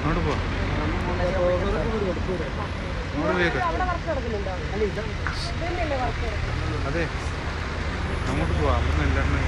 അങ്ങോട്ട് പോവാം അങ്ങോട്ട് പോയേക്ക് അവിടെ വർക്ക് നടക്കുന്നുണ്ടോ ഇതന്നെയല്ലേ വർക്ക് നടക്കുന്നത് അതെ അങ്ങോട്ട് പോവാം അവിടുന്ന് എല്ലാവരും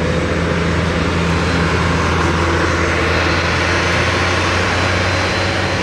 ആ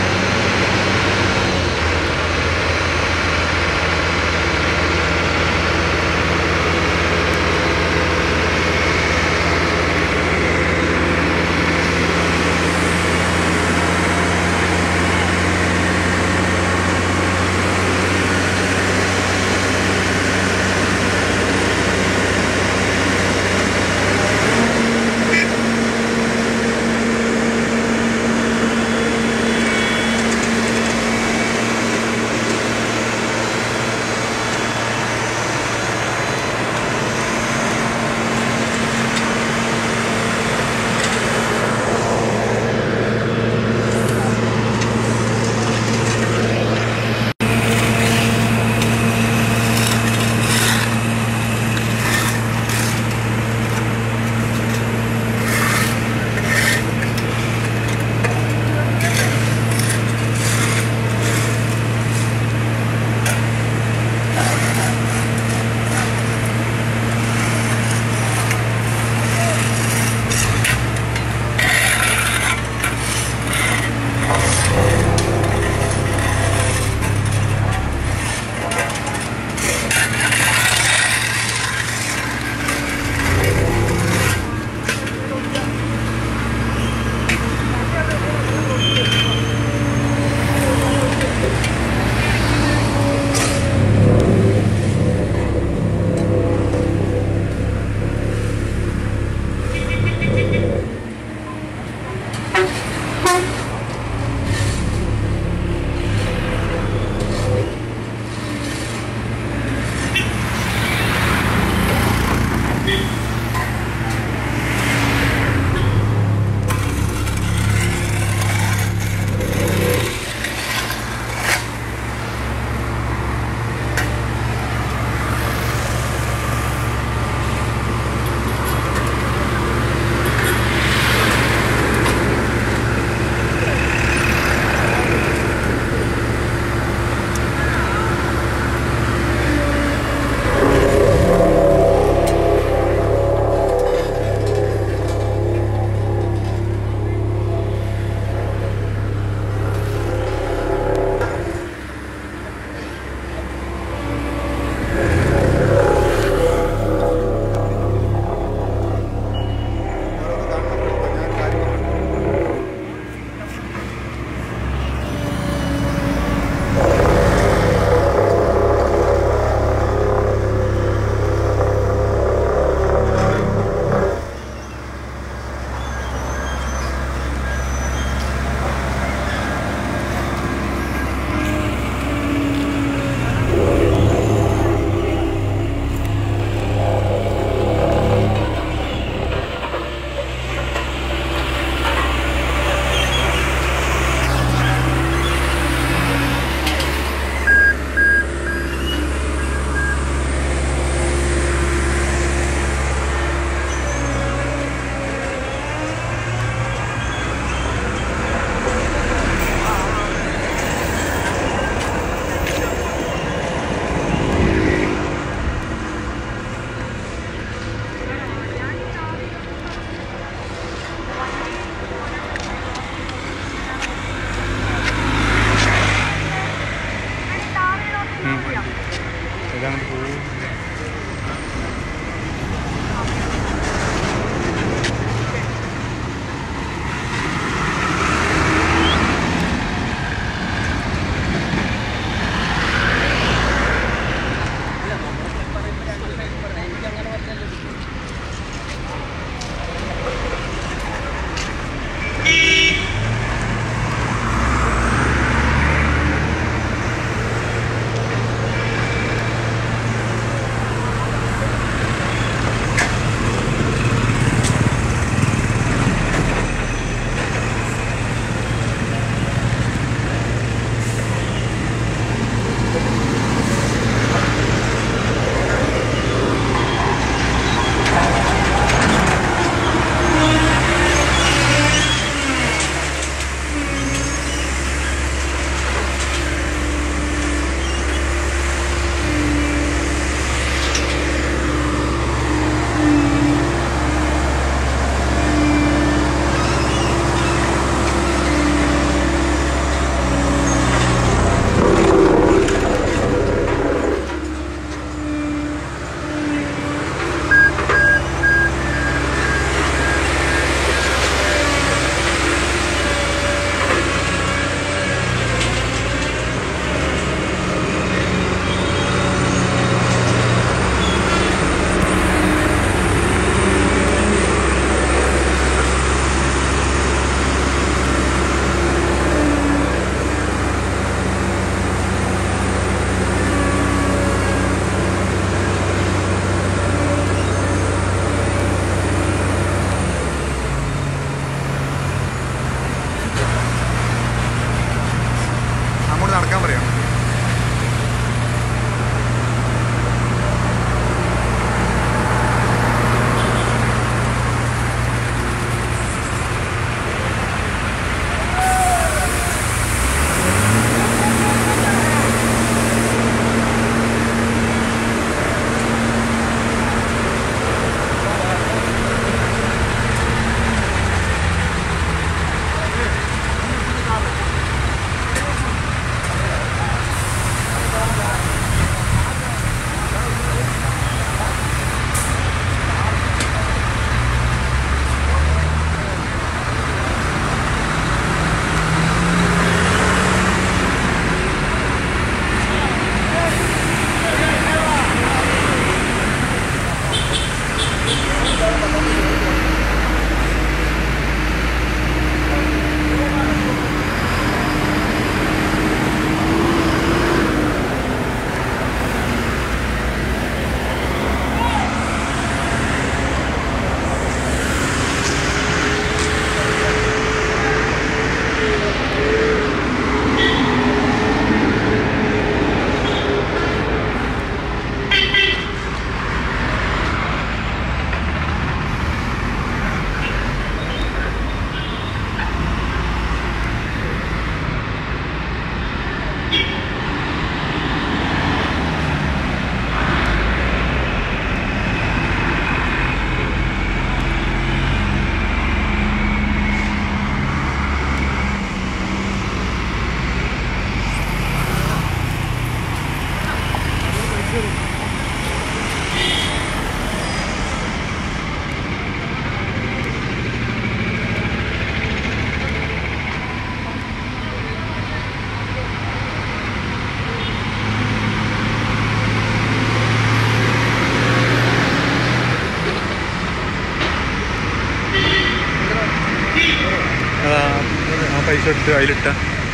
പീസ് എടുത്ത് അതിലിട്ട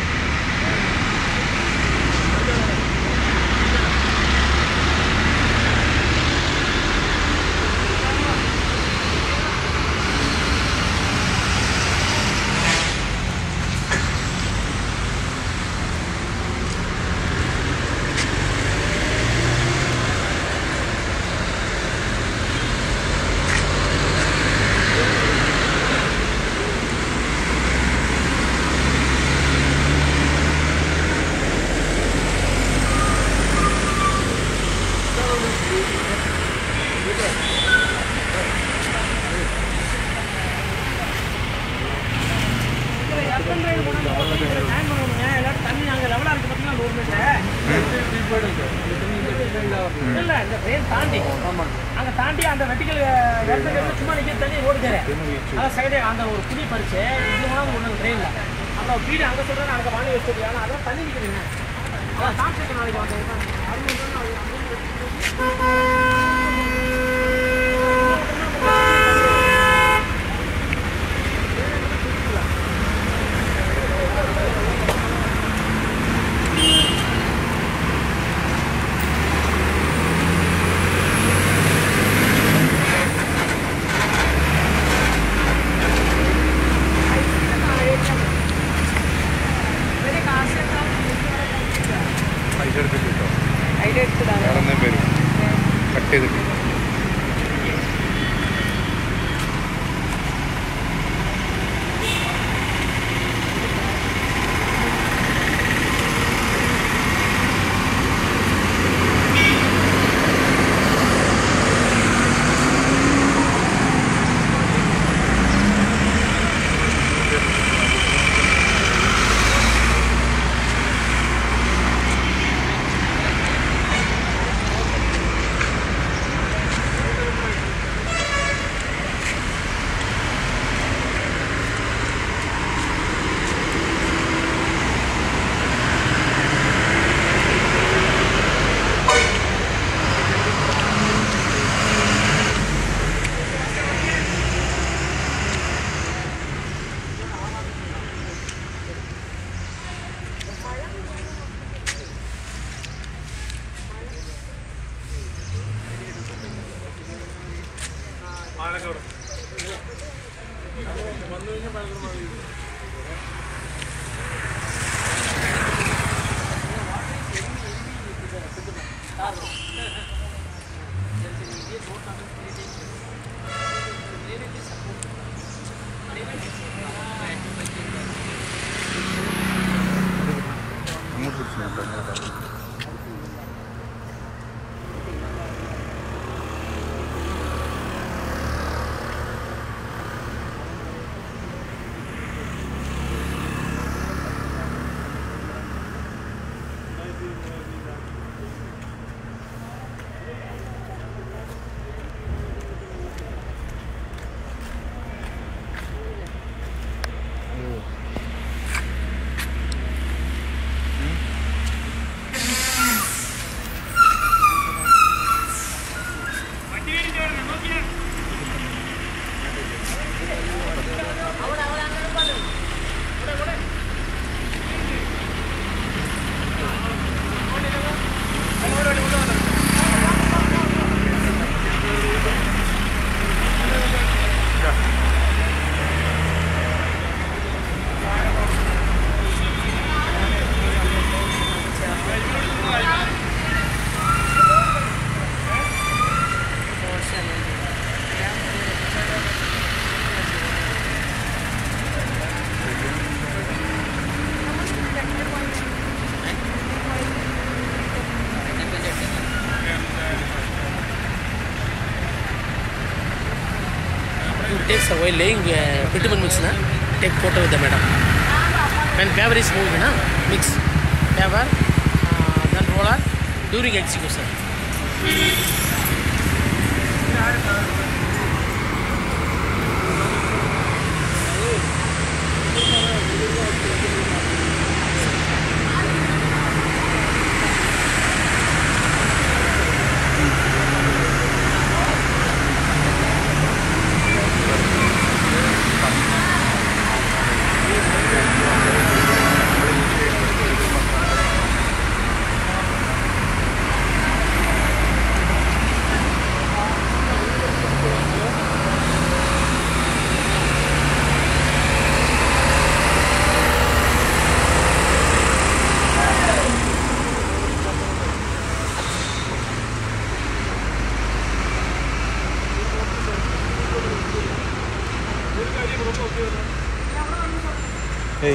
தண்ணி அங்கே லெவலாக இருக்கு பார்த்தீங்கன்னா நூறு மீட்டர் இல்லை இந்த ட்ரெயின் தாண்டி அங்கே தாண்டி அந்த வெட்டிக்கல் இடத்துல சும்மா நிற்க தண்ணி ஓடுது அதான் சைடே அந்த ஒரு புளி பறிச்சு இது மூலம் ஒன்று ட்ரெயினில் அந்த வீடு அங்கே சொல்கிறேன் அங்கே வாங்கி வச்சிருக்கு ஆனால் அதான் தண்ணி நிற்குதுங்க அதான் காமிச்சு நாளைக்கு வந்து പൈസ എടുത്തിട്ട് കേട്ടോ അതിൻ്റെ എടുത്തതാണ് വേറെ എന്തെങ്കിലും വരും കട്ട് ചെയ്തിട്ട് അങ്ങോട്ട് പിടിച്ചു ഞാൻ അങ്ങോട്ട് It takes a while laying uh, bitumen mix na take photo with the madam. When paper is moving na mix paper uh, then roller during execution. ആ ഏയ്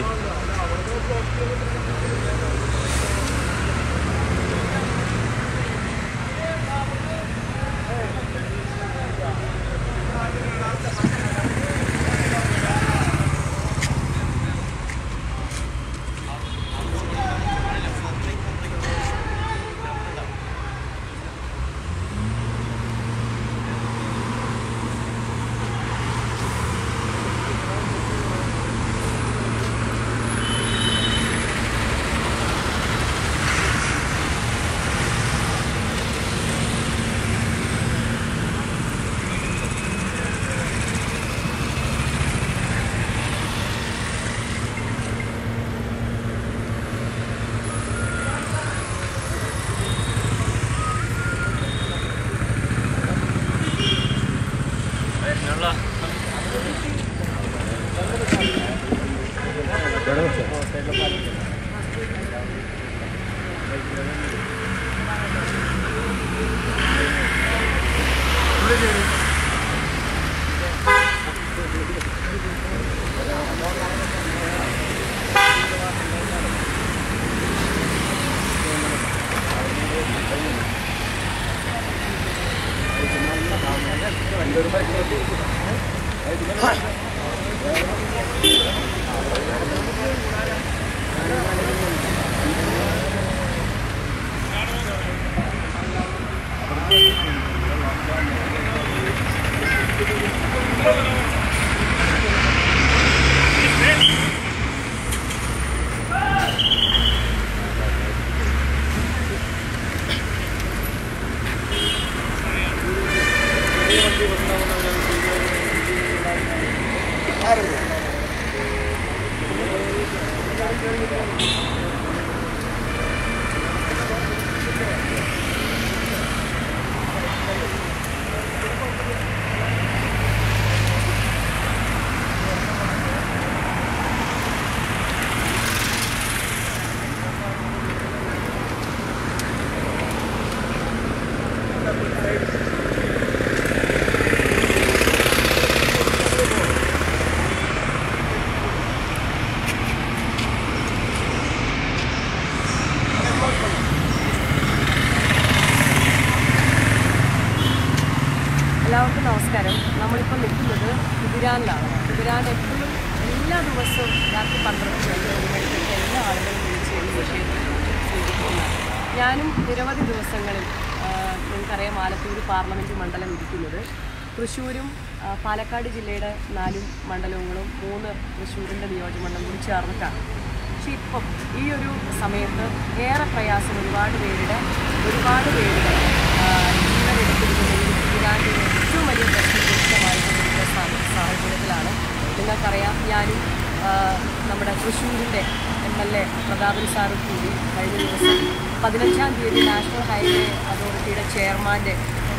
എല്ലാവർക്കും നമസ്കാരം നമ്മളിപ്പോൾ നിൽക്കുന്നത് കുതിരാനിലാണ് കുതിരാൻ എപ്പോഴും എല്ലാ ദിവസവും രാത്രി പന്ത്രണ്ട് മണി ഒരു മണിക്കൊക്കെ എല്ലാ ആളുകളും വിളിച്ച് ഈ വിഷയത്തിൽ ചിന്തിക്കുന്നതാണ് ഞാനും നിരവധി ദിവസങ്ങളിൽ ആ, നിങ്ങൾക്കറിയാം ആലത്തൂർ പാർലമെൻറ്റ് മണ്ഡലം ഇരിക്കുന്നത് തൃശ്ശൂരും ആ, പാലക്കാട് ജില്ലയുടെ നാലും മണ്ഡലങ്ങളും മൂന്ന് തൃശ്ശൂരിൻ്റെ നിയോജകമണ്ഡലം കൂടി ചേർന്നിട്ടാണ് പക്ഷെ ഇപ്പം ഈ ഒരു സമയത്ത് ഏറെ പ്രയാസം ഒരുപാട് പേരുടെ ഒരുപാട് പേരുടെ ആ, ജീവനെടുത്തിരിക്കുന്ന ഈ കുതിരാൻ്റെ ഏറ്റവും വലിയ പ്രശ്നമായിക്കൊണ്ടിരിക്കുന്ന സാ- സാഹചര്യത്തിലാണ് നിങ്ങൾക്കറിയാം ഞാനും ആ, നമ്മുടെ തൃശ്ശൂരിൻ്റെ എം എൽ എ പ്രതാപൻ സാറും കൂടി കഴിഞ്ഞ ദിവസം പതിനഞ്ചാം തീയതി നാഷണൽ ഹൈവേ അതോറിറ്റിയുടെ ചെയർമാൻ്റെ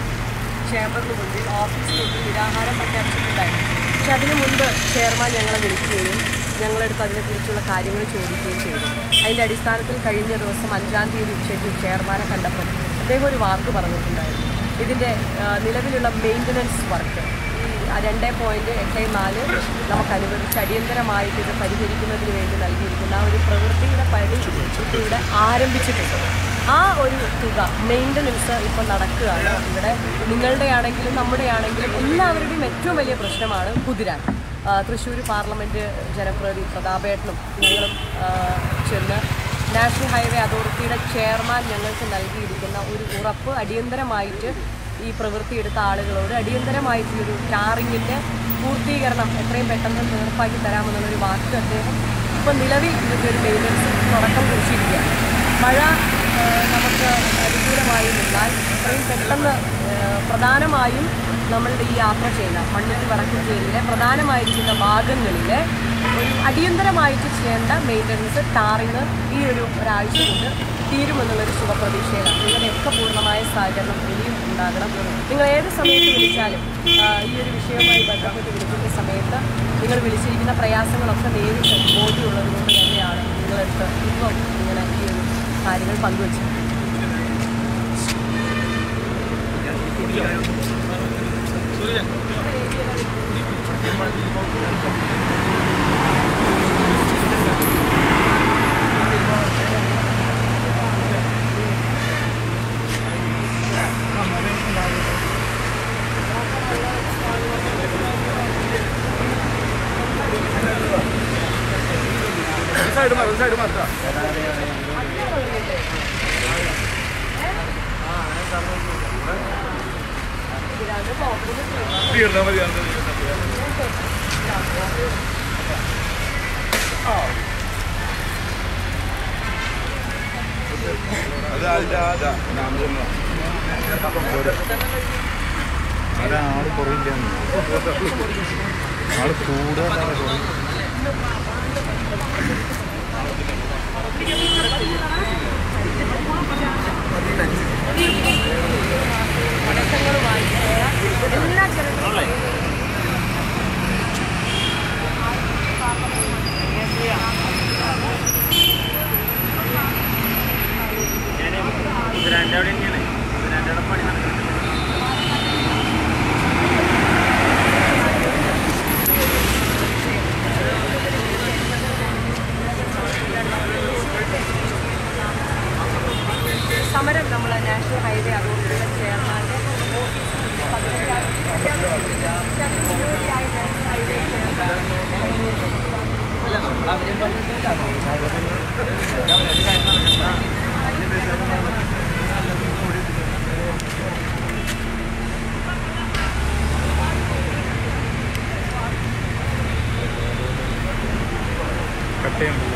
ചേംബറിന് മുൻപിൽ ഓഫീസിൽ മുൻപിൽ നിരാഹാരം പ്രഖ്യാപിച്ചിട്ടുണ്ടായിരുന്നു പക്ഷെ അതിനു മുൻപ് ചെയർമാൻ ഞങ്ങളെ വിളിക്കുകയും ഞങ്ങളെടുത്ത് അതിനെക്കുറിച്ചുള്ള കാര്യങ്ങൾ ചോദിക്കുകയും ചെയ്തു അതിൻ്റെ അടിസ്ഥാനത്തിൽ കഴിഞ്ഞ ദിവസം അഞ്ചാം തീയതി ഉച്ചയ്ക്ക് ചെയർമാനെ കണ്ടപ്പോൾ അദ്ദേഹം ഒരു വാക്ക് പറഞ്ഞിട്ടുണ്ടായിരുന്നു ഇതിൻ്റെ ആ, നിലവിലുള്ള മെയിൻ്റനൻസ് വർക്ക് ഈ രണ്ട് പോയിൻറ്റ് എട്ട് നാല് നമുക്ക് അനുവദിച്ച് അടിയന്തരമായിട്ട് ഇത് പരിഹരിക്കുന്നതിന് വേണ്ടി നൽകിയിരിക്കുന്ന ആ ഒരു പ്രവൃത്തിയുടെ പണി ഇവിടെ ആരംഭിച്ചിട്ടുണ്ട് ആ ഒരു തുക മെയിൻ്റനൻസ് ഇപ്പോൾ നടക്കുകയാണ് ഇവിടെ നിങ്ങളുടെ ആണെങ്കിലും നമ്മുടെ ആണെങ്കിലും എല്ലാവരുടെയും ഏറ്റവും വലിയ പ്രശ്നമാണ് കുതിരാൻ ആ, തൃശ്ശൂർ പാർലമെൻറ്റ് ജനപ്രതി പ്രതാപേട്ടനും ഞങ്ങളും ആ, ചെന്ന് നാഷണൽ ഹൈവേ അതോറിറ്റിയുടെ ചെയർമാൻ ഞങ്ങൾക്ക് നൽകിയിരിക്കുന്ന ഒരു ഉറപ്പ് അടിയന്തരമായിട്ട് ഈ പ്രവൃത്തി എടുത്ത ആളുകളോട് അടിയന്തരമായിട്ട് ഈ ഒരു ടാറിങ്ങിൻ്റെ പൂർത്തീകരണം എത്രയും പെട്ടെന്ന് തീർപ്പാക്കി തരാമെന്നുള്ളൊരു വാക്ക് അദ്ദേഹം ഇപ്പോൾ നിലവിൽ ഇതിൻ്റെ ഒരു മെയിൻ്റനൻസ് തുടക്കം കുറിച്ചിരിക്കുകയാണ് മഴ ആ, നമുക്ക് അനുകൂലമായി നിന്നാൽ എത്രയും പെട്ടെന്ന് ആ, പ്രധാനമായും നമ്മളുടെ ഈ യാത്ര ചെയ്യുന്ന മണ്ണുത്തി വടക്കുംചേരിയിലെ പ്രധാനമായിരിക്കുന്ന ഭാഗങ്ങളിൽ ഒരു അടിയന്തരമായിട്ട് ചെയ്യേണ്ട മെയിൻ്റനൻസ് ടാറിങ് ഈ ഒരു ഒരാഴ്ച കൊണ്ട് തീരുമെന്നുള്ളൊരു ശുഭപ്രതീക്ഷയിലാണ് നിങ്ങളുടെയൊക്കെ പൂർണ്ണമായ സഹകരണം ഇനിയും ഉണ്ടാകണം നിങ്ങൾ ഏത് സമയത്ത് വിളിച്ചാലും ആ, ഈ ഒരു വിഷയവുമായി ബന്ധപ്പെട്ട് വിളിക്കുന്ന സമയത്ത് നിങ്ങൾ വിളിച്ചിരിക്കുന്ന പ്രയാസങ്ങളൊക്കെ നേരിട്ട് ബോധ്യമുള്ളത് കൊണ്ട് തന്നെയാണ് നിങ്ങളെടുത്ത് ഇപ്പം ഇങ്ങനെ ഈ ഒരു കാര്യങ്ങൾ പങ്കുവച്ചത് സൂര്യ സൈഡ് മാറി സൈഡ് മാറ്റാം തീർന്നാ മതി അത് അത് അതിന്റെ അതാ അതാണ് കുറയില്ല ആള് കൂടുതലാണ് കുറയും എല്ലാ ജനങ്ങളും കുതിരാൻ്റെ അവിടെ തന്നെയാണ് കുതിരാൻ്റെ അവിടെ പണി നടക്കുന്നത് സമരം നമ്മൾ നാഷണൽ ഹൈവേ അതോറിറ്റിയുടെ ചെയർമാൻ്റെ ഓഫീസിൽ പതിനഞ്ചാം ഇരുപത്തിയായി നാഷണൽ ഹൈവേ ചെയർമാൻ കട്ട് ചെയ്യാൻ